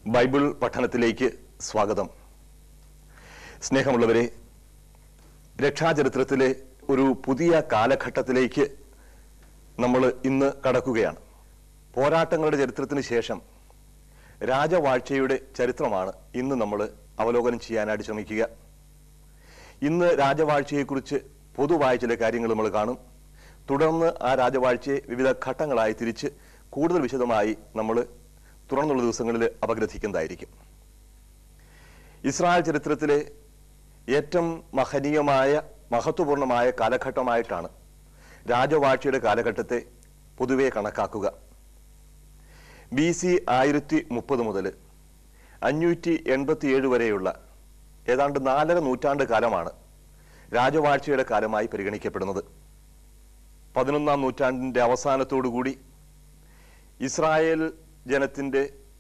Bible പഠനത്തിലേക്ക് സ്വാഗതം സ്നേഹമുള്ളവരെ രക്ഷാചരിത്രത്തിലെ ഒരു പുതിയ കാലഘട്ടത്തിലേക്ക് നമ്മൾ ഇന്ന് കടക്കുകയാണ് പോരാട്ടങ്ങളുടെ ചരിത്രത്തിന് ശേഷം രാജവാഴ്ചയുടെ ചരിത്രമാണ് ഇന്ന് നമ്മൾ അവലോകനം ചെയ്യാനായിട്ട് ശ്രമിക്കുക ഇന്ന് രാജവാഴ്ചയെക്കുറിച്ച് പൊതുവായ ചില കാര്യങ്ങൾ നമ്മൾ കാണും തുടർന്ന് ആ രാജവാഴ്ചയെ വിവിധ ഘട്ടങ്ങളായി തിരിച്ച് കൂടുതൽ വിശദമായി നമ്മൾ തുടർന്നുള്ള ദിവസങ്ങളിൽ അപഗ്രഥിക്കുന്നതായിരിക്കും ഇസ്രായേൽ ചരിത്രത്തിലെ ഏറ്റവും മഹനീയമായ മഹത്വപൂർണമായ കാലഘട്ടമായിട്ടാണ് രാജവാഴ്ചയുടെ കാലഘട്ടത്തെ പൊതുവെ കണക്കാക്കുക ബി സി ആയിരത്തി മുപ്പത് മുതൽ അഞ്ഞൂറ്റി എൺപത്തിയേഴ് വരെയുള്ള ഏതാണ്ട് നാലര നൂറ്റാണ്ട് കാലമാണ് രാജവാഴ്ചയുടെ കാലമായി പരിഗണിക്കപ്പെടുന്നത് പതിനൊന്നാം നൂറ്റാണ്ടിന്റെ അവസാനത്തോടുകൂടി ഇസ്രായേൽ ജനത്തിന്റെ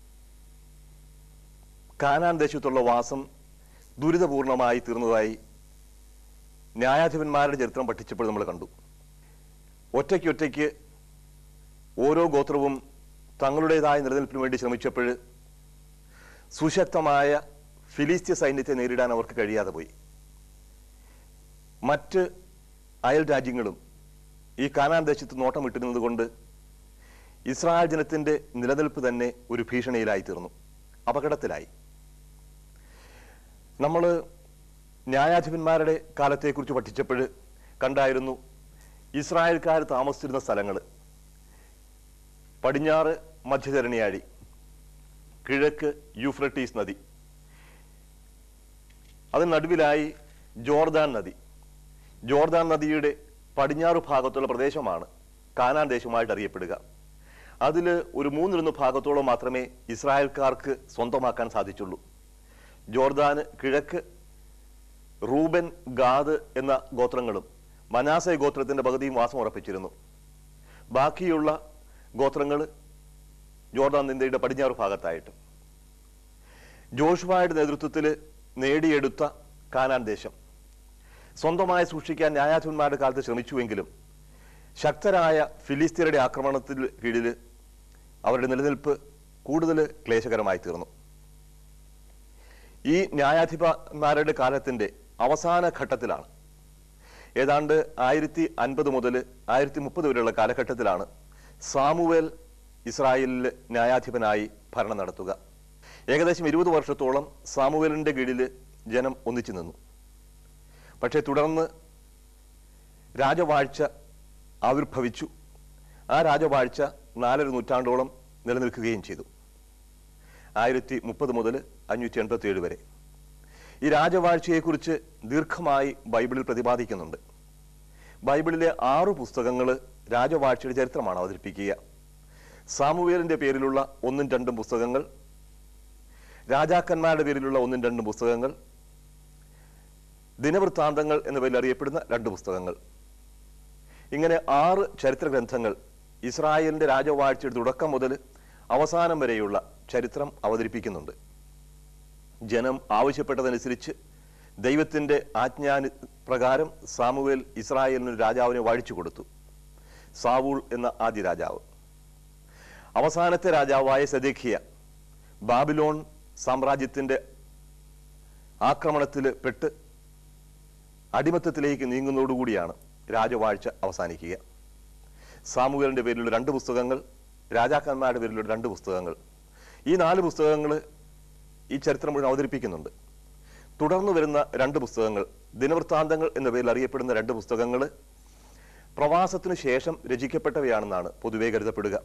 കാനാൻ ദേശത്തുള്ള വാസം ദുരിതപൂർണമായി തീർന്നതായി ന്യായാധിപന്മാരുടെ ചരിത്രം പഠിച്ചപ്പോൾ നമ്മൾ കണ്ടു ഒറ്റയ്ക്കൊറ്റയ്ക്ക് ഓരോ ഗോത്രവും തങ്ങളുടേതായ നിലനിൽപ്പിന് വേണ്ടി ശ്രമിച്ചപ്പോൾ സുശക്തമായ ഫിലിസ്തീയ സൈന്യത്തെ നേരിടാൻ അവർക്ക് കഴിയാതെ പോയി മറ്റ് അയൽ രാജ്യങ്ങളും ഈ കാനാൻ ദേശത്ത് നോട്ടമിട്ടിരുന്നത് കൊണ്ട് ഇസ്രായേൽ ജനത്തിന്റെ നിലനിൽപ്പ് തന്നെ ഒരു ഭീഷണിയിലായി തീർന്നു അപകടത്തിലായി നമ്മൾ ന്യായാധിപന്മാരുടെ കാലത്തെക്കുറിച്ച് പഠിച്ചപ്പോൾ കണ്ടായിരുന്നു ഇസ്രായേൽക്കാർ താമസിച്ചിരുന്ന സ്ഥലങ്ങൾ പടിഞ്ഞാറ് മധ്യധരണിയാഴി കിഴക്ക് യൂഫ്രട്ടീസ് നദി അതിന് നടുവിലായി ജോർദാൻ നദി ജോർദാൻ നദിയുടെ പടിഞ്ഞാറ് ഭാഗത്തുള്ള പ്രദേശമാണ് കാനാൻ ദേശമായിട്ട് അറിയപ്പെടുക അതിൽ ഒരു മൂന്നിലൊന്ന് ഭാഗത്തോളം മാത്രമേ ഇസ്രായേൽക്കാർക്ക് സ്വന്തമാക്കാൻ സാധിച്ചുള്ളൂ ജോർദാന് കിഴക്ക് റൂബൻ ഗാദ് എന്ന ഗോത്രങ്ങളും മനാസെ ഗോത്രത്തിന്റെ പകുതിയും വാസം ഉറപ്പിച്ചിരുന്നു ബാക്കിയുള്ള ഗോത്രങ്ങൾ ജോർദാൻ നിന്ദയുടെ പടിഞ്ഞാറ് ഭാഗത്തായിട്ട് ജോഷുവായുടെ നേതൃത്വത്തിൽ നേടിയെടുത്ത കാനാൻ ദേശം സ്വന്തമായി സൂക്ഷിക്കാൻ ന്യായാധിപന്മാരുടെ കാലത്ത് ശ്രമിച്ചുവെങ്കിലും ശക്തരായ ഫിലിസ്തീനയുടെ ആക്രമണത്തിൽ കീഴിൽ അവരുടെ നിലനിൽപ്പ് കൂടുതൽ ക്ലേശകരമായി തീർന്നു ഈ ന്യായാധിപന്മാരുടെ കാലത്തിന്റെ അവസാന ഘട്ടത്തിലാണ് ഏതാണ്ട് ആയിരത്തി അൻപത് മുതൽ ആയിരത്തി മുപ്പത് വരെയുള്ള കാലഘട്ടത്തിലാണ് സാമുവേൽ ഇസ്രായേലിൽ ന്യായാധിപനായി ഭരണം നടത്തുക ഏകദേശം ഇരുപത് വർഷത്തോളം സാമുവേലിന്റെ കീഴിൽ ജനം ഒന്നിച്ചു നിന്നു പക്ഷേ തുടർന്ന് രാജവാഴ്ച ആവിർഭവിച്ചു ആ രാജവാഴ്ച നാലര നൂറ്റാണ്ടോളം നിലനിൽക്കുകയും ചെയ്തു ആയിരത്തി മുപ്പത് മുതൽ അഞ്ഞൂറ്റി എൺപത്തി ഏഴ് വരെ ഈ രാജവാഴ്ചയെക്കുറിച്ച് ദീർഘമായി ബൈബിളിൽ പ്രതിപാദിക്കുന്നുണ്ട് ബൈബിളിലെ ആറു പുസ്തകങ്ങൾ രാജവാഴ്ചയുടെ ചരിത്രമാണ് അവതരിപ്പിക്കുക സാമുവേലിന്റെ പേരിലുള്ള ഒന്നും രണ്ടും പുസ്തകങ്ങൾ രാജാക്കന്മാരുടെ പേരിലുള്ള ഒന്നും രണ്ടും പുസ്തകങ്ങൾ ദിനവൃത്താന്തങ്ങൾ എന്ന പേരിൽ അറിയപ്പെടുന്ന രണ്ട് പുസ്തകങ്ങൾ ഇങ്ങനെ ആറ് ചരിത്ര ഗ്രന്ഥങ്ങൾ ഇസ്രായേലിന്റെ രാജവാഴ്ചയുടെ തുടക്കം മുതൽ അവസാനം വരെയുള്ള ചരിത്രം അവതരിപ്പിക്കുന്നുണ്ട് ജനം ആവശ്യപ്പെട്ടതനുസരിച്ച് ദൈവത്തിന്റെ ആജ്ഞാന പ്രകാരം സാമുവേൽ ഇസ്രായേലിന് ഒരു രാജാവിനെ വാഴിച്ചു കൊടുത്തു സാവൂൾ എന്ന ആദ്യ രാജാവ് അവസാനത്തെ രാജാവായ സദേഖിയ ബാബിലോൺ സാമ്രാജ്യത്തിന്റെ ആക്രമണത്തിൽ പെട്ട് അടിമത്തത്തിലേക്ക് നീങ്ങുന്നതോടുകൂടിയാണ് രാജവാഴ്ച അവസാനിക്കുക സാമൂഹലിന്റെ പേരിലുള്ള രണ്ട് പുസ്തകങ്ങൾ രാജാക്കന്മാരുടെ പേരിലുള്ള രണ്ട് പുസ്തകങ്ങൾ ഈ നാല് പുസ്തകങ്ങൾ ഈ ചരിത്രം മുഴുവൻ അവതരിപ്പിക്കുന്നുണ്ട് തുടർന്ന് വരുന്ന രണ്ട് പുസ്തകങ്ങൾ ദിനവൃത്താന്തങ്ങൾ എന്ന പേരിൽ അറിയപ്പെടുന്ന രണ്ട് പുസ്തകങ്ങൾ പ്രവാസത്തിനു ശേഷം രചിക്കപ്പെട്ടവയാണെന്നാണ് പൊതുവെ കരുതപ്പെടുക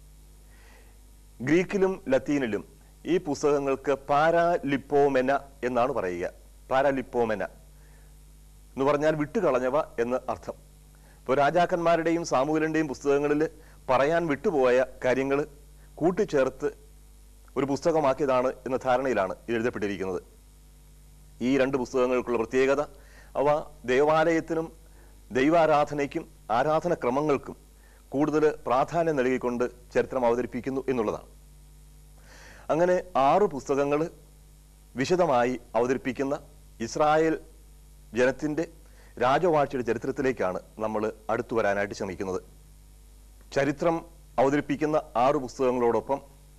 ഗ്രീക്കിലും ലത്തീനിലും ഈ പുസ്തകങ്ങൾക്ക് പാരാലിപ്പോമെന എന്നാണ് പറയുക പാരാലിപ്പോമെന എന്ന് പറഞ്ഞാൽ വിട്ടുകളഞ്ഞവ എന്ന് അർത്ഥം ഇപ്പോൾ രാജാക്കന്മാരുടെയും സാമൂഹലിന്റെയും പുസ്തകങ്ങളിൽ പറയാൻ വിട്ടുപോയ കാര്യങ്ങൾ കൂട്ടിച്ചേർത്ത് ഒരു പുസ്തകമാക്കിയതാണ് എന്ന ധാരണയിലാണ് ഇത് എഴുതപ്പെട്ടിരിക്കുന്നത് ഈ രണ്ട് പുസ്തകങ്ങൾക്കുള്ള പ്രത്യേകത അവ ദേവാലയത്തിനും ദൈവാരാധനയ്ക്കും ആരാധന ക്രമങ്ങൾക്കും കൂടുതൽ പ്രാധാന്യം നൽകിക്കൊണ്ട് ചരിത്രം അവതരിപ്പിക്കുന്നു എന്നുള്ളതാണ് അങ്ങനെ ആറ് പുസ്തകങ്ങൾ വിശദമായി അവതരിപ്പിക്കുന്ന ഇസ്രായേൽ ജനത്തിന്റെ രാജവാഴ്ചയുടെ ചരിത്രത്തിലേക്കാണ് നമ്മൾ അടുത്തു വരാനായിട്ട് ശ്രമിക്കുന്നത് ചരിത്രം അവതരിപ്പിക്കുന്ന ആറ് പുസ്തകങ്ങളോടൊപ്പം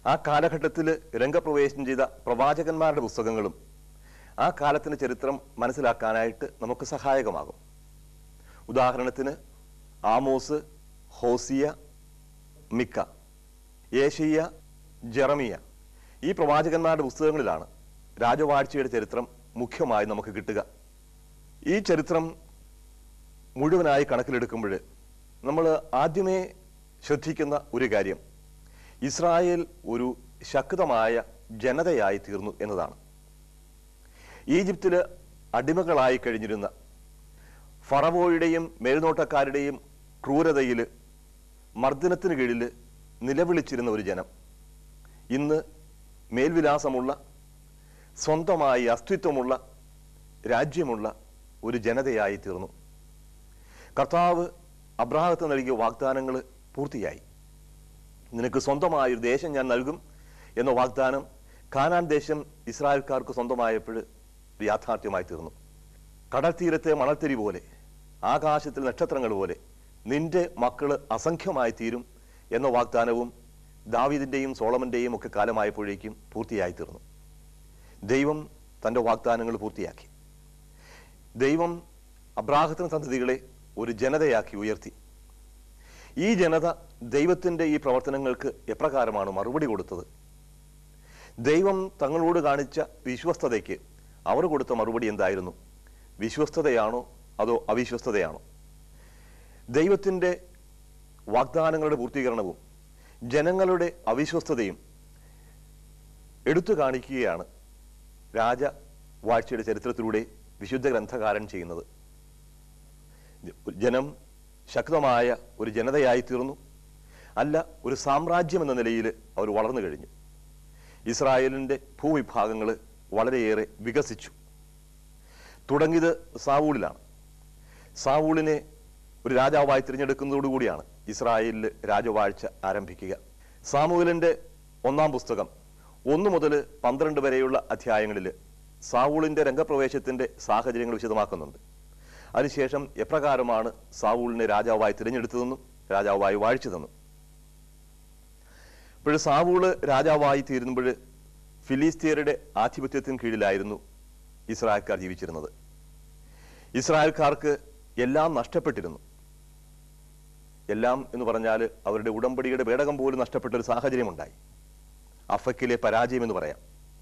ആ കാലഘട്ടത്തിൽ രംഗപ്രവേശനം ചെയ്ത പ്രവാചകന്മാരുടെ പുസ്തകങ്ങളും ആ കാലത്തിന്റെ ചരിത്രം മനസ്സിലാക്കാനായിട്ട് നമുക്ക് സഹായകമാകും ഉദാഹരണത്തിന് ആമോസ് ഹോസിയ മിക്ക ഏഷ്യ ജെറമിയ ഈ പ്രവാചകന്മാരുടെ പുസ്തകങ്ങളിലാണ് രാജവാഴ്ചയുടെ ചരിത്രം മുഖ്യമായി നമുക്ക് കിട്ടുക ഈ ചരിത്രം മുഴുവനായി കണക്കിലെടുക്കുമ്പോൾ നമ്മൾ ആദ്യമേ ശ്രദ്ധിക്കുന്ന ഒരു കാര്യം ഇസ്രായേൽ ഒരു ശക്തമായ ജനതയായി തീർന്നു എന്നതാണ് ഈജിപ്തില് അടിമകളായി കഴിഞ്ഞിരുന്ന ഫറവോയുടെയും മേൽനോട്ടക്കാരുടെയും ക്രൂരതയിൽ മർദ്ദനത്തിന് കീഴിൽ നിലവിളിച്ചിരുന്ന ഒരു ജനം ഇന്ന് മേൽവിലാസമുള്ള സ്വന്തമായി അസ്തിത്വമുള്ള രാജ്യമുള്ള ഒരു ജനതയായി തീർന്നു കർത്താവ് അബ്രാഹത്ത് നൽകിയ വാഗ്ദാനങ്ങൾ പൂർത്തിയായി നിനക്ക് സ്വന്തമായ ഒരു ദേശം ഞാൻ നൽകും എന്ന വാഗ്ദാനം കാനാൻ ദേശം ഇസ്രായേൽക്കാർക്ക് സ്വന്തമായപ്പോൾ യാഥാർത്ഥ്യമായി തീർന്നു കടൽ തീരത്തെ മണൽത്തിരി പോലെ ആകാശത്തിൽ നക്ഷത്രങ്ങൾ പോലെ നിന്റെ മക്കള് അസംഖ്യമായി തീരും എന്ന വാഗ്ദാനവും ദാവീദിന്റെയും സോളമന്റെയും ഒക്കെ കാലമായപ്പോഴേക്കും പൂർത്തിയായി തീർന്നു ദൈവം തന്റെ വാഗ്ദാനങ്ങൾ പൂർത്തിയാക്കി ദൈവം അബ്രാഹത്തിന് സന്തതികളെ ഒരു ജനതയാക്കി ഉയർത്തി ഈ ജനത ദൈവത്തിന്റെ ഈ പ്രവർത്തനങ്ങൾക്ക് എപ്രകാരമാണ് മറുപടി കൊടുത്തത് ദൈവം തങ്ങളോട് കാണിച്ച വിശ്വസ്തതയ്ക്ക് അവർ കൊടുത്ത മറുപടി എന്തായിരുന്നു വിശ്വസ്തതയാണോ അതോ അവിശ്വസ്തതയാണോ ദൈവത്തിന്റെ വാഗ്ദാനങ്ങളുടെ പൂർത്തീകരണവും ജനങ്ങളുടെ അവിശ്വസ്തതയും എടുത്തു കാണിക്കുകയാണ് രാജ വാഴ്ചയുടെ ചരിത്രത്തിലൂടെ വിശുദ്ധ ഗ്രന്ഥകാരൻ ചെയ്യുന്നത് ജനം ശക്തമായ ഒരു ജനതയായി തീർന്നു അല്ല ഒരു സാമ്രാജ്യം എന്ന നിലയിൽ അവർ വളർന്നു കഴിഞ്ഞു ഇസ്രായേലിന്റെ ഭൂവിഭാഗങ്ങൾ വളരെയേറെ വികസിച്ചു തുടങ്ങിയത് സാവൂളിലാണ് സാവൂളിനെ ഒരു രാജാവായി തിരഞ്ഞെടുക്കുന്നതോടുകൂടിയാണ് ഇസ്രായേലിൽ രാജവാഴ്ച ആരംഭിക്കുക സാമൂലിന്റെ ഒന്നാം പുസ്തകം ഒന്ന് മുതൽ പന്ത്രണ്ട് വരെയുള്ള അധ്യായങ്ങളിൽ സാവൂളിന്റെ രംഗപ്രവേശത്തിന്റെ സാഹചര്യങ്ങൾ വിശദമാക്കുന്നുണ്ട് അതിനുശേഷം എപ്രകാരമാണ് സാവൂളിനെ രാജാവായി തിരഞ്ഞെടുത്തതെന്നും രാജാവായി വാഴിച്ചതെന്നും ഇപ്പോൾ സാവൂള് രാജാവായി തീരുമ്പോൾ ഫിലിസ്തീയരുടെ ആധിപത്യത്തിന് കീഴിലായിരുന്നു ഇസ്രായേൽക്കാർ ജീവിച്ചിരുന്നത് ഇസ്രായേൽക്കാർക്ക് എല്ലാം നഷ്ടപ്പെട്ടിരുന്നു എല്ലാം എന്ന് പറഞ്ഞാൽ അവരുടെ ഉടമ്പടിയുടെ പേടകം പോലും നഷ്ടപ്പെട്ട ഒരു സാഹചര്യമുണ്ടായി അഫക്കിലെ പരാജയം എന്ന് പറയാം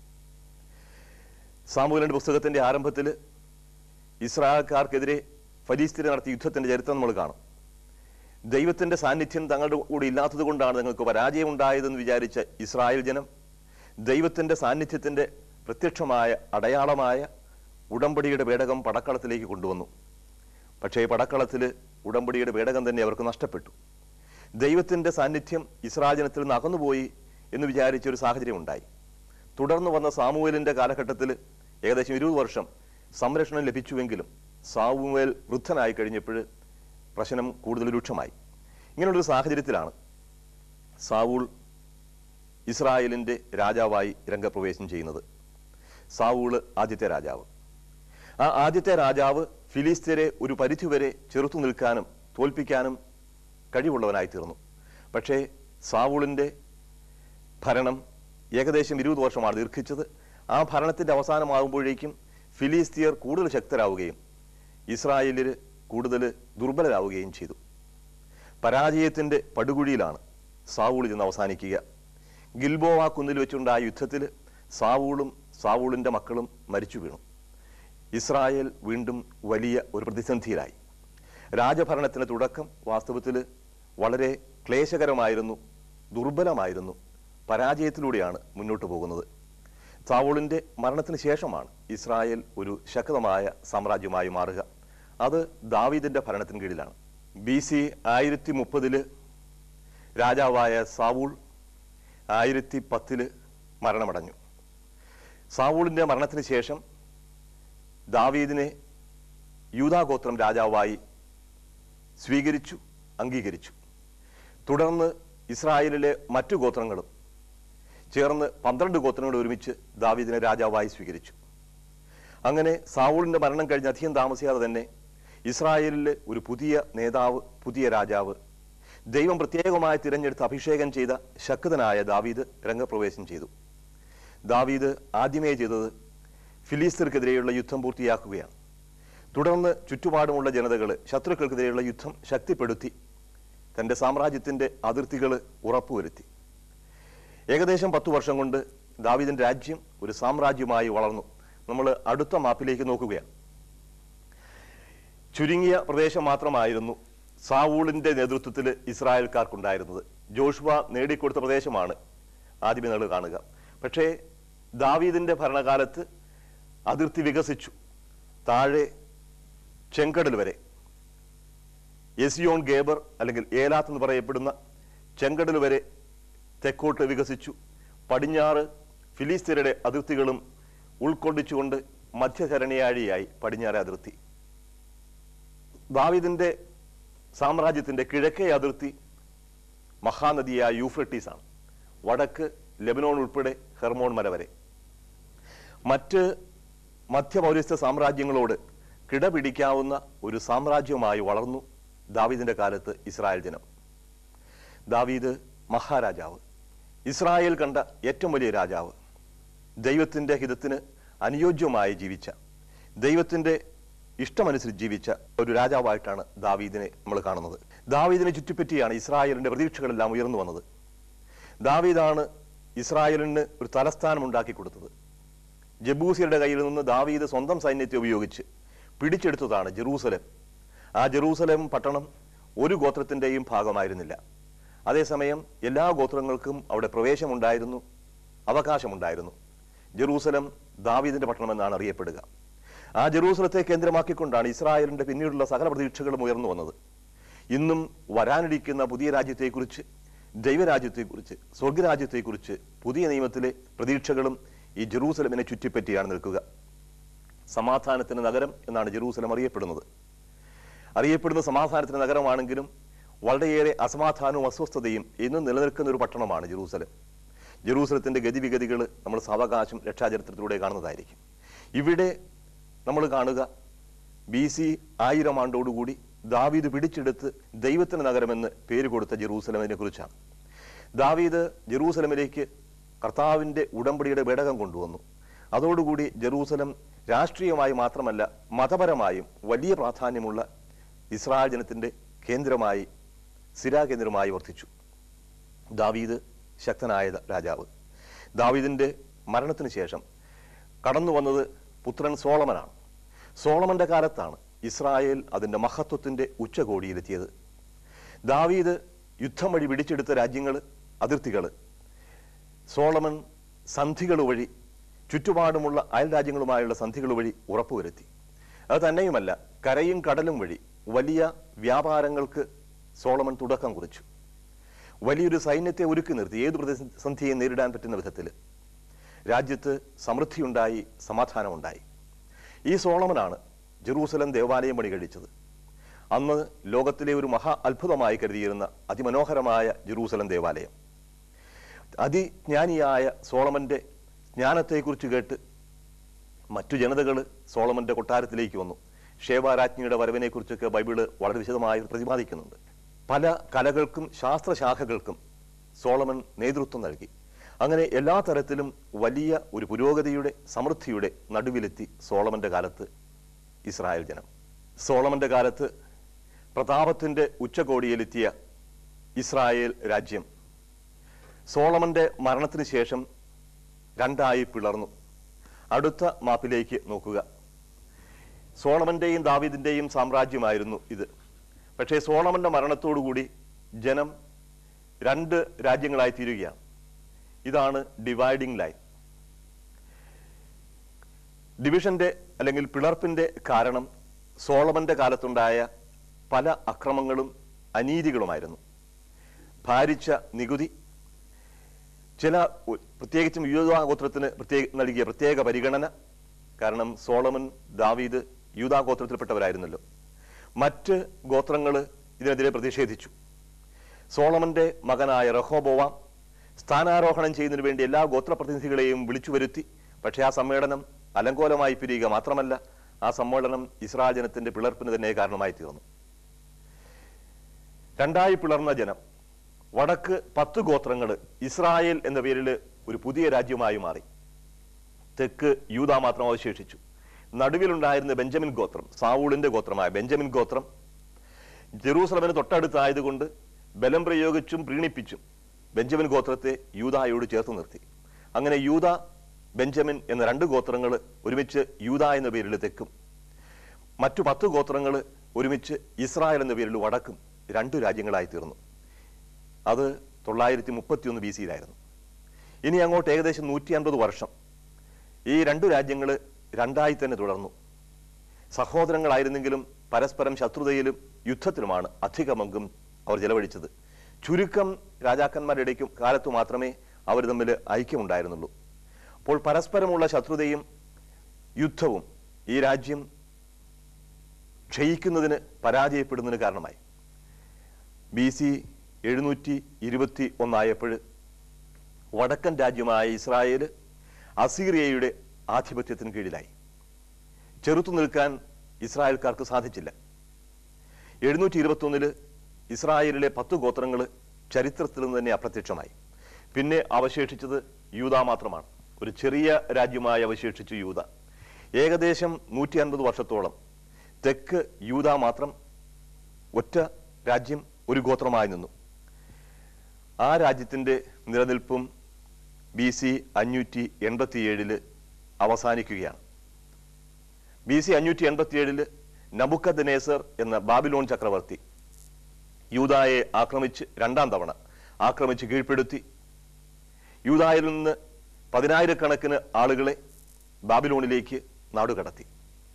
സാമൂലിന്റെ പുസ്തകത്തിന്റെ ആരംഭത്തിൽ ഇസ്രായേൽക്കാർക്കെതിരെ ഫലീസ്തീനെ നടത്തിയ യുദ്ധത്തിന്റെ ചരിത്രം നമ്മൾ കാണും ദൈവത്തിന്റെ സാന്നിധ്യം തങ്ങളുടെ കൂടെ ഇല്ലാത്തത് കൊണ്ടാണ് നിങ്ങൾക്ക് പരാജയം ഉണ്ടായതെന്ന് വിചാരിച്ച ഇസ്രായേൽ ജനം ദൈവത്തിന്റെ സാന്നിധ്യത്തിന്റെ പ്രത്യക്ഷമായ അടയാളമായ ഉടമ്പടിയുടെ പേടകം പടക്കളത്തിലേക്ക് കൊണ്ടുവന്നു പക്ഷേ പടക്കളത്തിൽ ഉടമ്പടിയുടെ പേടകം തന്നെ അവർക്ക് നഷ്ടപ്പെട്ടു ദൈവത്തിന്റെ സാന്നിധ്യം ഇസ്രാജനത്തിൽ നിന്ന് അകന്നുപോയി എന്ന് വിചാരിച്ച ഒരു സാഹചര്യം ഉണ്ടായി തുടർന്ന് വന്ന സാമൂഹലിന്റെ കാലഘട്ടത്തിൽ ഏകദേശം ഇരുപത് വർഷം സംരക്ഷണം ലഭിച്ചുവെങ്കിലും സാമുവേൽ വൃദ്ധനായി കഴിഞ്ഞപ്പോൾ പ്രശ്നം കൂടുതൽ രൂക്ഷമായി ഇങ്ങനെയുള്ളൊരു സാഹചര്യത്തിലാണ് സാവൂൾ ഇസ്രായേലിന്റെ രാജാവായി രംഗപ്രവേശം ചെയ്യുന്നത് സാവൂള് ആദ്യത്തെ രാജാവ് ആ ആദ്യത്തെ രാജാവ് ഫിലിസ്തീനെ ഒരു പരിധിവരെ ചെറുത്തു നിൽക്കാനും തോൽപ്പിക്കാനും കഴിവുള്ളവനായി തീർന്നു പക്ഷേ സാവൂളിന്റെ ഭരണം ഏകദേശം ഇരുപത് വർഷമാണ് ദീർഘിച്ചത് ആ ഭരണത്തിന്റെ അവസാനമാകുമ്പോഴേക്കും ഫിലിസ്തീയർ കൂടുതൽ ശക്തരാവുകയും ഇസ്രായേലിൽ കൂടുതൽ ദുർബലരാവുകയും ചെയ്തു പരാജയത്തിന്റെ പടുകുഴിയിലാണ് സാവൂൾ ചെന്ന് അവസാനിക്കുക ഗിൽബോവ കുന്നിൽ വെച്ചുണ്ടായ യുദ്ധത്തിൽ സാവൂളും സാവൂളിന്റെ മക്കളും മരിച്ചു വീണു ഇസ്രായേൽ വീണ്ടും വലിയ ഒരു പ്രതിസന്ധിയിലായി രാജഭരണത്തിന് തുടക്കം വാസ്തവത്തിൽ വളരെ ക്ലേശകരമായിരുന്നു ദുർബലമായിരുന്നു പരാജയത്തിലൂടെയാണ് മുന്നോട്ട് പോകുന്നത് സാവൂളിന്റെ മരണത്തിന് ശേഷമാണ് ഇസ്രായേൽ ഒരു ശക്തമായ സാമ്രാജ്യമായി മാറുക അത് ദാവീദിന്റെ ഭരണത്തിന് കീഴിലാണ് ബി സി ആയിരത്തി മുപ്പതില് രാജാവായ സാവൂൾ ആയിരത്തി പത്തില് മരണമടഞ്ഞു സാവൂളിന്റെ മരണത്തിന് ശേഷം ദാവീദിനെ യൂതാഗോത്രം രാജാവായി സ്വീകരിച്ചു അംഗീകരിച്ചു തുടർന്ന് ഇസ്രായേലിലെ മറ്റു ഗോത്രങ്ങളും ചേർന്ന് പന്ത്രണ്ട് ഗോത്രങ്ങൾ ഒരുമിച്ച് ദാവീദിനെ രാജാവായി സ്വീകരിച്ചു അങ്ങനെ സാവൂളിന്റെ മരണം കഴിഞ്ഞ് അധികം താമസിയാതെ തന്നെ ഇസ്രായേലിലെ ഒരു പുതിയ നേതാവ് പുതിയ രാജാവ് ദൈവം പ്രത്യേകമായി തിരഞ്ഞെടുത്ത് അഭിഷേകം ചെയ്ത ശക്തനായ ദാവീദ് രംഗപ്രവേശം ചെയ്തു ദാവീദ് ആദ്യമേ ചെയ്തത് ഫിലിസ്തീർക്കെതിരെയുള്ള യുദ്ധം പൂർത്തിയാക്കുകയാണ് തുടർന്ന് ചുറ്റുപാടുമുള്ള ജനതകൾ ശത്രുക്കൾക്കെതിരെയുള്ള യുദ്ധം ശക്തിപ്പെടുത്തി തന്റെ സാമ്രാജ്യത്തിന്റെ അതിർത്തികൾ ഉറപ്പുവരുത്തി ഏകദേശം പത്തു വർഷം കൊണ്ട് ദാവീദിന്റെ രാജ്യം ഒരു സാമ്രാജ്യമായി വളർന്നു നമ്മൾ അടുത്ത മാപ്പിലേക്ക് നോക്കുകയാണ് ചുരുങ്ങിയ പ്രദേശം മാത്രമായിരുന്നു സാവൂളിന്റെ നേതൃത്വത്തിൽ ഇസ്രായേൽക്കാർക്കുണ്ടായിരുന്നത് ജോഷുവ നേടിക്കൊടുത്ത പ്രദേശമാണ് ആദ്യമേ നമ്മൾ കാണുക പക്ഷേ ദാവീദിന്റെ ഭരണകാലത്ത് അതിർത്തി വികസിച്ചു താഴെ ചെങ്കടൽ വരെ എസിയോൺ ഗേബർ അല്ലെങ്കിൽ ഏലാത്ത് എന്ന് പറയപ്പെടുന്ന ചെങ്കടൽ വരെ തെക്കോട്ട് വികസിച്ചു പടിഞ്ഞാറ് ഫിലിസ്തീനയുടെ അതിർത്തികളും ഉൾക്കൊള്ളിച്ചുകൊണ്ട് മധ്യചരണയാഴിയായി പടിഞ്ഞാറെ അതിർത്തി ദാവീദിന്റെ സാമ്രാജ്യത്തിന്റെ കിഴക്കേ അതിർത്തി മഹാനദിയായ യൂഫ്രട്ടീസ് ആണ് വടക്ക് ലെബനോൺ ഉൾപ്പെടെ ഹെർമോൺ മല വരെ മറ്റ് മധ്യമൗര്യസ്ഥ സാമ്രാജ്യങ്ങളോട് കിടപിടിക്കാവുന്ന ഒരു സാമ്രാജ്യമായി വളർന്നു ദാവീദിന്റെ കാലത്ത് ഇസ്രായേൽ ജനം ദാവീദ് മഹാരാജാവ് ഇസ്രായേൽ കണ്ട ഏറ്റവും വലിയ രാജാവ് ദൈവത്തിന്റെ ഹിതത്തിന് അനുയോജ്യമായി ജീവിച്ച ദൈവത്തിന്റെ ഇഷ്ടമനുസരിച്ച് ജീവിച്ച ഒരു രാജാവായിട്ടാണ് ദാവീദിനെ നമ്മൾ കാണുന്നത് ദാവീദിനെ ചുറ്റിപ്പറ്റിയാണ് ഇസ്രായേലിന്റെ പ്രതീക്ഷകളെല്ലാം ഉയർന്നു വന്നത് ദാവീദാണ് ഇസ്രായേലിന് ഒരു തലസ്ഥാനം ഉണ്ടാക്കി കൊടുത്തത് ജബൂസിയുടെ കയ്യിൽ നിന്ന് ദാവീദ് സ്വന്തം സൈന്യത്തെ ഉപയോഗിച്ച് പിടിച്ചെടുത്തതാണ് ജെറൂസലം ആ ജെറൂസലം പട്ടണം ഒരു ഗോത്രത്തിന്റെയും ഭാഗമായിരുന്നില്ല അതേസമയം എല്ലാ ഗോത്രങ്ങൾക്കും അവിടെ പ്രവേശമുണ്ടായിരുന്നു അവകാശമുണ്ടായിരുന്നു ജെറൂസലം ദാവീദിന്റെ പട്ടണമെന്നാണ് അറിയപ്പെടുക ആ ജെറൂസലത്തെ കേന്ദ്രമാക്കിക്കൊണ്ടാണ് ഇസ്രായേലിന്റെ പിന്നീടുള്ള സകല പ്രതീക്ഷകളും ഉയർന്നു വന്നത് ഇന്നും വരാനിരിക്കുന്ന പുതിയ രാജ്യത്തെക്കുറിച്ച് ദൈവരാജ്യത്തെക്കുറിച്ച് സ്വർഗരാജ്യത്തെക്കുറിച്ച് പുതിയ നിയമത്തിലെ പ്രതീക്ഷകളും ഈ ജെറൂസലമിനെ ചുറ്റിപ്പറ്റിയാണ് നിൽക്കുക സമാധാനത്തിന് നഗരം എന്നാണ് ജെറൂസലം അറിയപ്പെടുന്നത് അറിയപ്പെടുന്ന സമാധാനത്തിന് നഗരമാണെങ്കിലും വളരെയേറെ അസമാധാനവും അസ്വസ്ഥതയും ഇന്നും നിലനിൽക്കുന്ന ഒരു പട്ടണമാണ് ജെറൂസലം ജെറൂസലത്തിന്റെ ഗതിവിഗതികൾ നമ്മൾ സാവകാശം രക്ഷാചരിത്രത്തിലൂടെ കാണുന്നതായിരിക്കും ഇവിടെ നമ്മൾ കാണുക ബി സി ആയിരം ആണ്ടോടുകൂടി ദാവീദ് പിടിച്ചെടുത്ത് ദൈവത്തിന് നഗരമെന്ന് പേര് കൊടുത്ത ജെറൂസലമിനെ കുറിച്ചാണ് ദാവീദ് ജെറൂസലമിലേക്ക് കർത്താവിന്റെ ഉടമ്പടിയുടെ പേടകം കൊണ്ടുവന്നു അതോടുകൂടി ജെറൂസലം രാഷ്ട്രീയമായി മാത്രമല്ല മതപരമായും വലിയ പ്രാധാന്യമുള്ള ഇസ്രായേൽ ജനത്തിന്റെ കേന്ദ്രമായി സ്ഥിരാകേന്ദ്രമായി വർദ്ധിച്ചു ദാവീദ് ശക്തനായ രാജാവ് ദാവീദിന്റെ മരണത്തിന് ശേഷം കടന്നു വന്നത് പുത്രൻ സോളമനാണ് സോളമന്റെ കാലത്താണ് ഇസ്രായേൽ അതിന്റെ മഹത്വത്തിന്റെ ഉച്ചകോടിയിലെത്തിയത് ദാവീദ് യുദ്ധം വഴി പിടിച്ചെടുത്ത രാജ്യങ്ങൾ അതിർത്തികൾ സോളമൻ സന്ധികൾ വഴി ചുറ്റുപാടുമുള്ള അയൽ രാജ്യങ്ങളുമായുള്ള സന്ധികൾ വഴി ഉറപ്പുവരുത്തി അത് തന്നെയുമല്ല കരയും കടലും വഴി വലിയ വ്യാപാരങ്ങൾക്ക് സോളമൻ തുടക്കം കുറിച്ചു വലിയൊരു സൈന്യത്തെ ഒരുക്കി നിർത്തി ഏത് പ്രതിസന്ധിയെ നേരിടാൻ പറ്റുന്ന വിധത്തിൽ രാജ്യത്ത് സമൃദ്ധിയുണ്ടായി സമാധാനമുണ്ടായി ഈ സോളമനാണ് ജെറൂസലം ദേവാലയം പണി കഴിച്ചത് അന്ന് ലോകത്തിലെ ഒരു മഹാ അത്ഭുതമായി കരുതിയിരുന്ന അതിമനോഹരമായ ജെറൂസലം ദേവാലയം അതിജ്ഞാനിയായ സോളമന്റെ ജ്ഞാനത്തെക്കുറിച്ച് കേട്ട് മറ്റു ജനതകൾ സോളമന്റെ കൊട്ടാരത്തിലേക്ക് വന്നു ഷേവാരാജ്ഞിയുടെ വരവിനെ കുറിച്ചൊക്കെ ബൈബിള് വളരെ വിശദമായി പ്രതിപാദിക്കുന്നുണ്ട് പല കലകൾക്കും ശാസ്ത്രശാഖകൾക്കും സോളമൻ നേതൃത്വം നൽകി അങ്ങനെ എല്ലാ തരത്തിലും വലിയ ഒരു പുരോഗതിയുടെ സമൃദ്ധിയുടെ നടുവിലെത്തി സോളമന്റെ കാലത്ത് ഇസ്രായേൽ ജനം സോളമന്റെ കാലത്ത് പ്രതാപത്തിന്റെ ഉച്ചകോടിയിലെത്തിയ ഇസ്രായേൽ രാജ്യം സോളമന്റെ മരണത്തിന് ശേഷം രണ്ടായി പിളർന്നു അടുത്ത മാപ്പിലേക്ക് നോക്കുക സോളമന്റെയും ദാവീദിന്റെയും സാമ്രാജ്യമായിരുന്നു ഇത് പക്ഷേ സോളമന്റെ മരണത്തോടുകൂടി ജനം രണ്ട് രാജ്യങ്ങളായി തീരുകയാണ് ഇതാണ് ഡിവൈഡിംഗ് ലൈൻ ഡിവിഷന്റെ അല്ലെങ്കിൽ പിളർപ്പിന്റെ കാരണം സോളമന്റെ കാലത്തുണ്ടായ പല അക്രമങ്ങളും അനീതികളുമായിരുന്നു ഭാരിച്ച നികുതി ചില ഉ- പ്രത്യേകിച്ചും യൂതാഗോത്രത്തിന് പ്രത്യേക നൽകിയ പ്രത്യേക പരിഗണന കാരണം സോളമൻ ദാവീദ് യൂതാഗോത്രത്തിൽപ്പെട്ടവരായിരുന്നല്ലോ മറ്റ് ഗോത്രങ്ങൾ ഇതിനെതിരെ പ്രതിഷേധിച്ചു സോളമന്റെ മകനായ റഹോബോവാം സ്ഥാനാരോഹണം ചെയ്യുന്നതിന് വേണ്ടി എല്ലാ ഗോത്രപ്രതിനിധികളെയും വിളിച്ചു വരുത്തി പക്ഷേ ആ സമ്മേളനം അലങ്കോലമായി പിരിയുക മാത്രമല്ല ആ സമ്മേളനം ഇസ്രായേൽ ജനത്തിന്റെ പിളർപ്പിന് തന്നെ കാരണമായി തീർന്നു രണ്ടായി പിളർന്ന ജനം വടക്ക് പത്ത് ഗോത്രങ്ങൾ ഇസ്രായേൽ എന്ന പേരിൽ ഒരു പുതിയ രാജ്യമായി മാറി തെക്ക് യൂത മാത്രം അവശേഷിച്ചു നടുവിലുണ്ടായിരുന്ന ബെഞ്ചമിൻ ഗോത്രം സാവൂളിന്റെ ഗോത്രമായ ബെഞ്ചമിൻ ഗോത്രം ജെറൂസലമിന് തൊട്ടടുത്തായതുകൊണ്ട് ബലം പ്രയോഗിച്ചും പ്രീണിപ്പിച്ചും ബെഞ്ചമിൻ ഗോത്രത്തെ യൂതായോട് ചേർത്ത് നിർത്തി അങ്ങനെ യൂത ബെഞ്ചമിൻ എന്ന രണ്ട് ഗോത്രങ്ങൾ ഒരുമിച്ച് യൂത എന്ന പേരിൽ തെക്കും മറ്റു പത്ത് ഗോത്രങ്ങൾ ഒരുമിച്ച് ഇസ്രായേൽ എന്ന പേരിൽ വടക്കും രണ്ടു രാജ്യങ്ങളായി തീർന്നു അത് തൊള്ളായിരത്തി മുപ്പത്തിയൊന്ന് ബി സിയിലായിരുന്നു ഇനി അങ്ങോട്ട് ഏകദേശം നൂറ്റി അൻപത് വർഷം ഈ രണ്ടു രാജ്യങ്ങൾ രണ്ടായി തന്നെ തുടർന്നു സഹോദരങ്ങളായിരുന്നെങ്കിലും പരസ്പരം ശത്രുതയിലും യുദ്ധത്തിലുമാണ് അധികമങ്കും അവർ ചെലവഴിച്ചത് ചുരുക്കം രാജാക്കന്മാരുടെ ഇടയ്ക്കും കാലത്തു മാത്രമേ അവർ തമ്മിൽ ഐക്യമുണ്ടായിരുന്നുള്ളൂ അപ്പോൾ പരസ്പരമുള്ള ശത്രുതയും യുദ്ധവും ഈ രാജ്യം ക്ഷയിക്കുന്നതിന് പരാജയപ്പെടുന്നതിന് കാരണമായി ബി സി എഴുന്നൂറ്റി ഇരുപത്തി ഒന്നായപ്പോൾ വടക്കൻ രാജ്യമായ ഇസ്രായേൽ അസീറിയയുടെ ആധിപത്യത്തിന് കീഴിലായി ചെറുത്തു നിൽക്കാൻ ഇസ്രായേൽക്കാർക്ക് സാധിച്ചില്ല എഴുന്നൂറ്റി ഇരുപത്തൊന്നില് ഇസ്രായേലിലെ പത്ത് ഗോത്രങ്ങൾ ചരിത്രത്തിൽ നിന്ന് തന്നെ അപ്രത്യക്ഷമായി പിന്നെ അവശേഷിച്ചത് യൂത മാത്രമാണ് ഒരു ചെറിയ രാജ്യമായി അവശേഷിച്ചു യൂത ഏകദേശം നൂറ്റി അൻപത് വർഷത്തോളം തെക്ക് യൂത മാത്രം ഒറ്റ രാജ്യം ഒരു ഗോത്രമായി നിന്നു ആ രാജ്യത്തിന്റെ നിലനിൽപ്പും ബി സി അഞ്ഞൂറ്റി എൺപത്തിയേഴില് അവസാനിക്കുകയാണ് ബി സി അഞ്ഞൂറ്റി എൺപത്തിയേഴില് നബുക്കദ്നേസർ എന്ന ബാബിലോൺ ചക്രവർത്തി യൂതായെ ആക്രമിച്ച് രണ്ടാം തവണ ആക്രമിച്ച് കീഴ്പ്പെടുത്തി യൂതായിൽ നിന്ന് പതിനായിരക്കണക്കിന് ആളുകളെ ബാബിലോണിലേക്ക് നാടുകടത്തി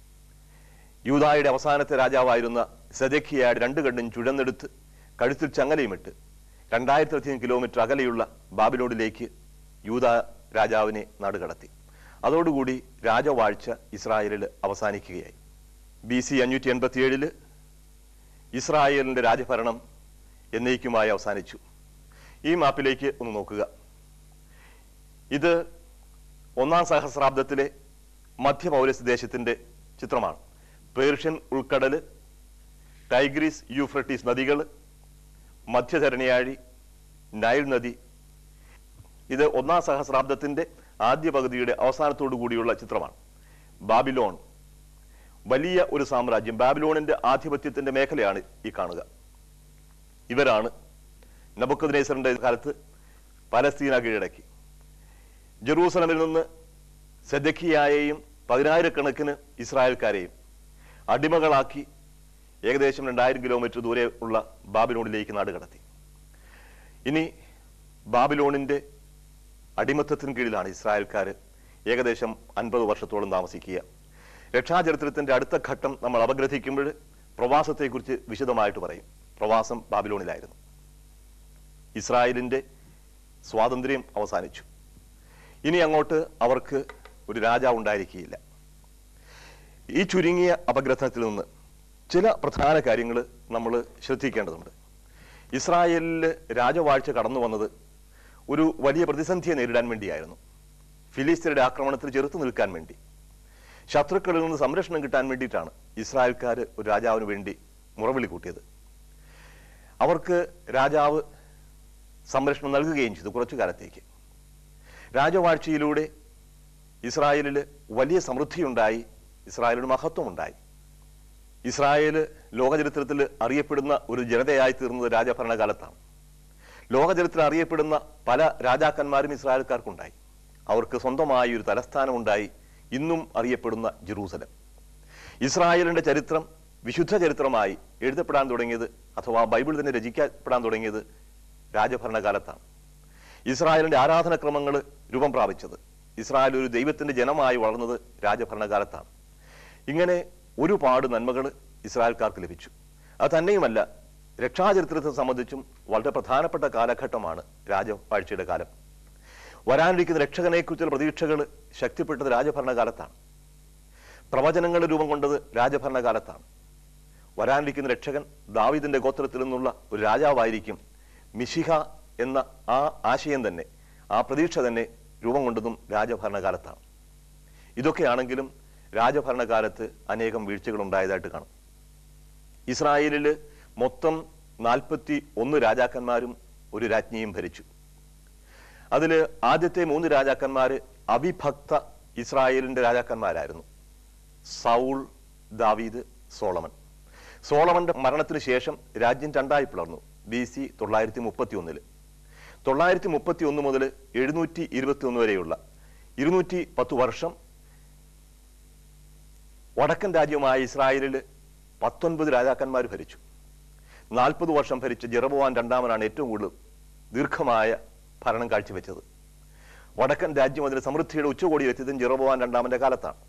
യൂതായുടെ അവസാനത്തെ രാജാവായിരുന്ന സെദക്കിയാട് രണ്ട് കണ്ണും ചുഴന്നെടുത്ത് കഴുത്തിൽ ചങ്ങലയുമിട്ട് രണ്ടായിരത്തിലധികം കിലോമീറ്റർ അകലെയുള്ള ബാബിലോണിലേക്ക് യൂത രാജാവിനെ നാടുകടത്തി അതോടുകൂടി രാജവാഴ്ച ഇസ്രായേലിൽ അവസാനിക്കുകയായി ബി സി അഞ്ഞൂറ്റി എൺപത്തിയേഴില് ഇസ്രായേലിന്റെ രാജഭരണം എന്നേക്കുമായി അവസാനിച്ചു ഈ മാപ്പിലേക്ക് ഒന്ന് നോക്കുക ഇത് ഒന്നാം സഹസ്രാബ്ദത്തിലെ മധ്യ പൗരസ് ദേശത്തിന്റെ ചിത്രമാണ് പേർഷ്യൻ ഉൾക്കടല് ടൈഗ്രീസ് യൂഫ്രട്ടീസ് നദികൾ മധ്യധരണിയാഴി നൈൽ നദി ഇത് ഒന്നാം സഹസ്രാബ്ദത്തിന്റെ ആദ്യ പകുതിയുടെ അവസാനത്തോടു കൂടിയുള്ള ചിത്രമാണ് ബാബിലോൺ വലിയ ഒരു സാമ്രാജ്യം ബാബിലോണിന്റെ ആധിപത്യത്തിന്റെ മേഖലയാണ് ഈ കാണുക ഇവരാണ് നബുക്കദ്നേസറിന്റെ കാലത്ത് പലസ്തീന കീഴടക്കി ജെറൂസലമിൽ നിന്ന് സെദക്കിയായെയും പതിനായിരക്കണക്കിന് ഇസ്രായേൽക്കാരെയും അടിമകളാക്കി ഏകദേശം രണ്ടായിരം കിലോമീറ്റർ ദൂരെ ഉള്ള ബാബിലോണിലേക്ക് നാടുകടത്തി ഇനി ബാബിലോണിന്റെ അടിമത്തത്തിന് കീഴിലാണ് ഇസ്രായേൽക്കാർ ഏകദേശം അൻപത് വർഷത്തോളം താമസിക്കുക രക്ഷാചരിത്രത്തിന്റെ അടുത്ത ഘട്ടം നമ്മൾ അപഗ്രഥിക്കുമ്പോൾ പ്രവാസത്തെക്കുറിച്ച് വിശദമായിട്ട് പറയും പ്രവാസം ബാബിലോണിലായിരുന്നു ഇസ്രായേലിന്റെ സ്വാതന്ത്ര്യം അവസാനിച്ചു ഇനി അങ്ങോട്ട് അവർക്ക് ഒരു രാജാവ് ഉണ്ടായിരിക്കുകയില്ല ഈ ചുരുങ്ങിയ അപഗ്രഥനത്തിൽ നിന്ന് ചില പ്രധാന കാര്യങ്ങൾ നമ്മൾ ശ്രദ്ധിക്കേണ്ടതുണ്ട് ഇസ്രായേലിൽ രാജവാഴ്ച കടന്നു വന്നത് ഒരു വലിയ പ്രതിസന്ധിയെ നേരിടാൻ വേണ്ടിയായിരുന്നു ഫിലിസ്തീനയുടെ ആക്രമണത്തിൽ ചെറുത്തു നിൽക്കാൻ വേണ്ടി ശത്രുക്കളിൽ നിന്ന് സംരക്ഷണം കിട്ടാൻ വേണ്ടിയിട്ടാണ് ഇസ്രായേൽക്കാർ ഒരു രാജാവിന് വേണ്ടി മുറവിളി കൂട്ടിയത് അവർക്ക് രാജാവ് സംരക്ഷണം നൽകുകയും ചെയ്തു കുറച്ചു കാലത്തേക്ക് രാജവാഴ്ചയിലൂടെ ഇസ്രായേലിൽ വലിയ സമൃദ്ധിയുണ്ടായി ഇസ്രായേലിന് മഹത്വമുണ്ടായി ഇസ്രായേല് ലോകചരിത്രത്തിൽ അറിയപ്പെടുന്ന ഒരു ജനതയായി തീർന്നത് രാജഭരണകാലത്താണ് ലോകചരിത്രത്തിൽ അറിയപ്പെടുന്ന പല രാജാക്കന്മാരും ഇസ്രായേൽക്കാർക്കുണ്ടായി അവർക്ക് സ്വന്തമായി ഒരു തലസ്ഥാനമുണ്ടായി ഇന്നും അറിയപ്പെടുന്ന ജെറൂസലം ഇസ്രായേലിന്റെ ചരിത്രം വിശുദ്ധ ചരിത്രമായി എഴുതപ്പെടാൻ തുടങ്ങിയത് അഥവാ ബൈബിൾ തന്നെ രചിക്കപ്പെടാൻ തുടങ്ങിയത് രാജഭരണകാലത്താണ് ഇസ്രായേലിന്റെ ആരാധനക്രമങ്ങൾ രൂപം പ്രാപിച്ചത് ഇസ്രായേൽ ഒരു ദൈവത്തിന്റെ ജനമായി വളർന്നത് രാജഭരണകാലത്താണ് ഇങ്ങനെ ഒരുപാട് നന്മകൾ ഇസ്രായേൽക്കാർക്ക് ലഭിച്ചു അത് തന്നെയുമല്ല രക്ഷാചരിത്രത്തെ സംബന്ധിച്ചും വളരെ പ്രധാനപ്പെട്ട കാലഘട്ടമാണ് രാജവാഴ്ചയുടെ കാലം വരാനിരിക്കുന്ന രക്ഷകനെക്കുറിച്ചുള്ള പ്രതീക്ഷകൾ ശക്തിപ്പെട്ടത് രാജഭരണകാലത്താണ് പ്രവചനങ്ങളുടെ രൂപം കൊണ്ടത് രാജഭരണകാലത്താണ് വരാനിരിക്കുന്ന രക്ഷകൻ ദാവിദിന്റെ ഗോത്രത്തിൽ നിന്നുള്ള ഒരു രാജാവായിരിക്കും മിശിഹ എന്ന ആ ആശയം തന്നെ ആ പ്രതീക്ഷ തന്നെ രൂപം കൊണ്ടതും രാജഭരണകാലത്താണ് ഇതൊക്കെയാണെങ്കിലും രാജഭരണകാലത്ത് അനേകം വീഴ്ചകൾ ഉണ്ടായതായിട്ട് കാണും ഇസ്രായേലില് മൊത്തം നാൽപ്പത്തി ഒന്ന് രാജാക്കന്മാരും ഒരു രാജ്ഞിയും ഭരിച്ചു അതിൽ ആദ്യത്തെ മൂന്ന് രാജാക്കന്മാര് അവിഭക്ത ഇസ്രായേലിന്റെ രാജാക്കന്മാരായിരുന്നു സൗൾ ദാവീദ് സോളമൻ സോളമന്റെ മരണത്തിന് ശേഷം രാജ്യം രണ്ടായി പിളർന്നു ബി സി തൊള്ളായിരത്തി മുപ്പത്തി ഒന്നില് തൊള്ളായിരത്തി മുപ്പത്തി ഒന്ന് മുതൽ എഴുന്നൂറ്റി ഇരുപത്തി ഒന്ന് വരെയുള്ള ഇരുന്നൂറ്റി പത്ത് വർഷം വടക്കൻ രാജ്യമായ ഇസ്രായേലിൽ പത്തൊൻപത് രാജാക്കന്മാർ ഭരിച്ചു നാൽപ്പത് വർഷം ഭരിച്ച ജെറബോവാൻ രണ്ടാമനാണ് ഏറ്റവും കൂടുതൽ ദീർഘമായ ഭരണം കാഴ്ചവെച്ചത് വടക്കൻ രാജ്യം അതിന് സമൃദ്ധിയുടെ ഉച്ചകോടിയിലെത്തിയതും ജെറബോവാൻ രണ്ടാമന്റെ കാലത്താണ്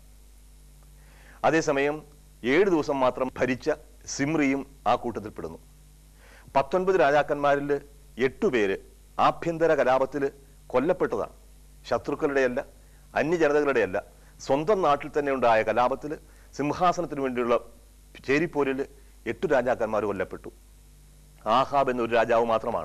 അതേസമയം ഏഴ് ദിവസം മാത്രം ഭരിച്ച സിമ്രിയും ആ കൂട്ടത്തിൽപ്പെടുന്നു പത്തൊൻപത് രാജാക്കന്മാരിൽ എട്ടുപേര് ആഭ്യന്തര കലാപത്തിൽ കൊല്ലപ്പെട്ടതാണ് ശത്രുക്കളുടെയല്ല അന്യജനതകളുടെയല്ല സ്വന്തം നാട്ടിൽ തന്നെ ഉണ്ടായ കലാപത്തിൽ സിംഹാസനത്തിന് വേണ്ടിയുള്ള ചേരിപ്പോരിൽ എട്ടു രാജാക്കന്മാർ കൊല്ലപ്പെട്ടു ആഹാബ് എന്നൊരു രാജാവ് മാത്രമാണ്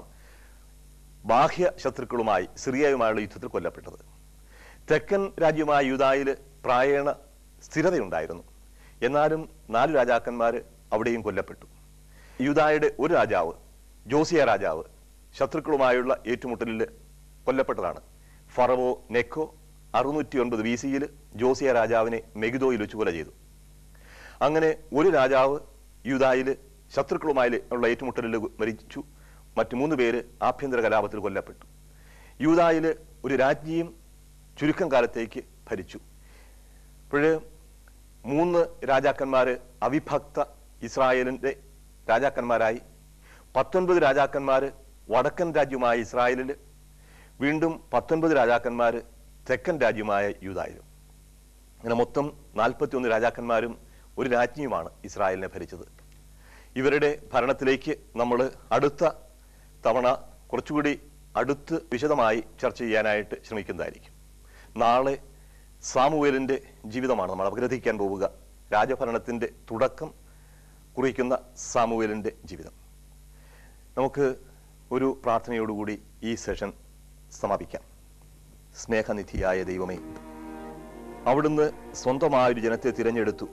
ബാഹ്യ ശത്രുക്കളുമായി സിറിയയുമായുള്ള യുദ്ധത്തിൽ കൊല്ലപ്പെട്ടത് തെക്കൻ രാജ്യമായ യുദായിൽ പ്രായേണ സ്ഥിരതയുണ്ടായിരുന്നു എന്നാലും നാല് രാജാക്കന്മാർ അവിടെയും കൊല്ലപ്പെട്ടു യൂതായുടെ ഒരു രാജാവ് ജോസിയ രാജാവ് ശത്രുക്കളുമായുള്ള ഏറ്റുമുട്ടലിൽ കൊല്ലപ്പെട്ടതാണ് ഫറവോ നെക്കോ അറുന്നൂറ്റി ഒൻപത് ബി സിയിൽ ജോസിയ രാജാവിനെ മെഗിദോയിൽ വെച്ച് കൊല ചെയ്തു അങ്ങനെ ഒരു രാജാവ് യൂതായിൽ ശത്രുക്കളുമായി ഉള്ള ഏറ്റുമുട്ടലിൽ മരിച്ചു മറ്റു മൂന്ന് പേര് ആഭ്യന്തര കലാപത്തിൽ കൊല്ലപ്പെട്ടു യൂതായിൽ ഒരു രാജ്ഞിയും ചുരുക്കം കാലത്തേക്ക് ഭരിച്ചു ഇപ്പോഴ് മൂന്ന് രാജാക്കന്മാര് അവിഭക്ത ഇസ്രായേലിന്റെ രാജാക്കന്മാരായി പത്തൊൻപത് രാജാക്കന്മാര് വടക്കൻ രാജ്യമായ ഇസ്രായേലിൽ വീണ്ടും പത്തൊൻപത് രാജാക്കന്മാര് തെക്കൻ രാജ്യമായ യൂതായിലും അങ്ങനെ മൊത്തം നാൽപ്പത്തി ഒന്ന് രാജാക്കന്മാരും ഒരു രാജ്ഞിയുമാണ് ഇസ്രായേലിനെ ഭരിച്ചത് ഇവരുടെ ഭരണത്തിലേക്ക് നമ്മൾ അടുത്ത തവണ കുറച്ചുകൂടി അടുത്ത് വിശദമായി ചർച്ച ചെയ്യാനായിട്ട് ശ്രമിക്കുന്നതായിരിക്കും നാളെ സാമുവേലിന്റെ ജീവിതമാണ് നമ്മൾ അപഗ്രഥിക്കാൻ പോവുക രാജഭരണത്തിന്റെ തുടക്കം കുറിക്കുന്ന സാമുവേലിന്റെ ജീവിതം നമുക്ക് ഒരു പ്രാർത്ഥനയോടുകൂടി ഈ സെഷൻ സമാപിക്കാം സ്നേഹനിധിയായ ദൈവമേ അവിടുന്ന് സ്വന്തമായൊരു ജനത്തെ തിരഞ്ഞെടുത്തു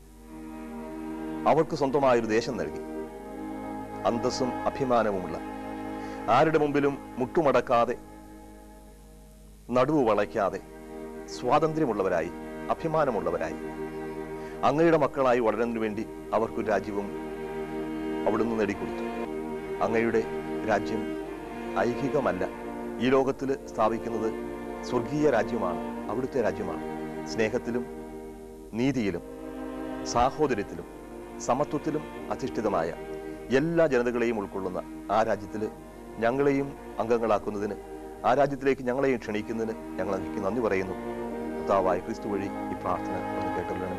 അവർക്ക് സ്വന്തമായൊരു ദേശം നൽകി അന്തസ്സും അഭിമാനവുമുള്ള ആരുടെ മുമ്പിലും മുട്ടുമടക്കാതെ നടുവ് വളയ്ക്കാതെ സ്വാതന്ത്ര്യമുള്ളവരായി അഭിമാനമുള്ളവരായി അങ്ങയുടെ മക്കളായി വളരുന്നതിനു വേണ്ടി അവർക്കൊരു രാജ്യവും അവിടുന്ന് നേടിക്കൊടുത്തു അങ്ങയുടെ രാജ്യം ഐഹികമല്ല ഈ ലോകത്തിൽ സ്ഥാപിക്കുന്നത് സ്വർഗീയ രാജ്യമാണ് അവിടുത്തെ രാജ്യമാണ് സ്നേഹത്തിലും നീതിയിലും സാഹോദര്യത്തിലും സമത്വത്തിലും അധിഷ്ഠിതമായ എല്ലാ ജനതകളെയും ഉൾക്കൊള്ളുന്ന ആ രാജ്യത്തിൽ ഞങ്ങളെയും അംഗങ്ങളാക്കുന്നതിന് ആ രാജ്യത്തിലേക്ക് ഞങ്ങളെയും ക്ഷണിക്കുന്നതിന് ഞങ്ങൾ അങ്ങേക്ക് നന്ദി പറയുന്നു കർത്താവായ ക്രിസ്തു വഴി ഈ പ്രാർത്ഥന ഒന്ന് കേട്ടല്ലോ